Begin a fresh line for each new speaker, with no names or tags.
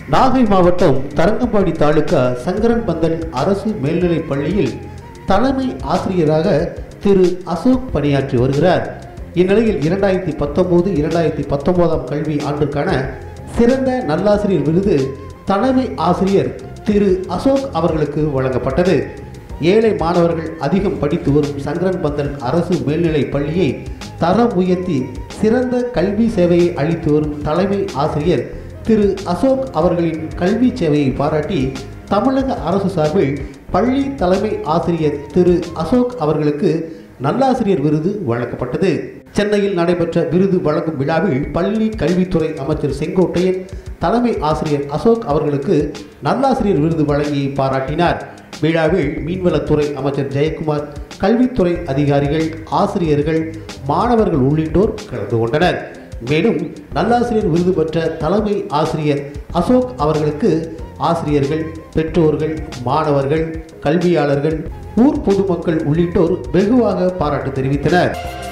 நாகை மாவட்டம் தரங்கம்பாடி தாலுகா சங்கரன் பந்தல் அரசு மேல்நிலைப் பள்ளியில் தலைமை ஆசிரியராக திரு அசோக் பணியாற்றி வருகிறார் இந்நிலையில் இரண்டாயிரத்தி பத்தொன்பது இரண்டாயிரத்தி பத்தொன்பதாம் கல்வி ஆண்டுக்கான சிறந்த நல்லாசிரியர் விருது தலைமை ஆசிரியர் திரு அசோக் அவர்களுக்கு வழங்கப்பட்டது ஏழை மாணவர்கள் அதிகம் படித்து வரும் சங்கரன் பந்தல் அரசு மேல்நிலைப் பள்ளியை தரம் உயர்த்தி சிறந்த கல்வி சேவையை அளித்து வரும் தலைமை ஆசிரியர் திரு அசோக் அவர்களின் கல்வி சேவையை பாராட்டி தமிழக அரசு சார்பில் பள்ளி தலைமை ஆசிரியர் திரு அசோக் அவர்களுக்கு நல்லாசிரியர் விருது வழங்கப்பட்டது சென்னையில் நடைபெற்ற விருது வழங்கும் விழாவில் பள்ளி கல்வித்துறை அமைச்சர் செங்கோட்டையன் தலைமை ஆசிரியர் அசோக் அவர்களுக்கு நல்லாசிரியர் விருது வழங்கி பாராட்டினார் விழாவில் மீன்வளத்துறை அமைச்சர் ஜெயக்குமார் கல்வித்துறை அதிகாரிகள் ஆசிரியர்கள் மாணவர்கள் உள்ளிட்டோர் கலந்து கொண்டனர் மேலும் நல்லாசிரியர் விருது பெற்ற தலைமை ஆசிரியர் அசோக் அவர்களுக்கு ஆசிரியர்கள் பெற்றோர்கள் மாணவர்கள் கல்வியாளர்கள் ஊர் பொதுமக்கள் உள்ளிட்டோர் வெகுவாக பாராட்டு தெரிவித்தனர்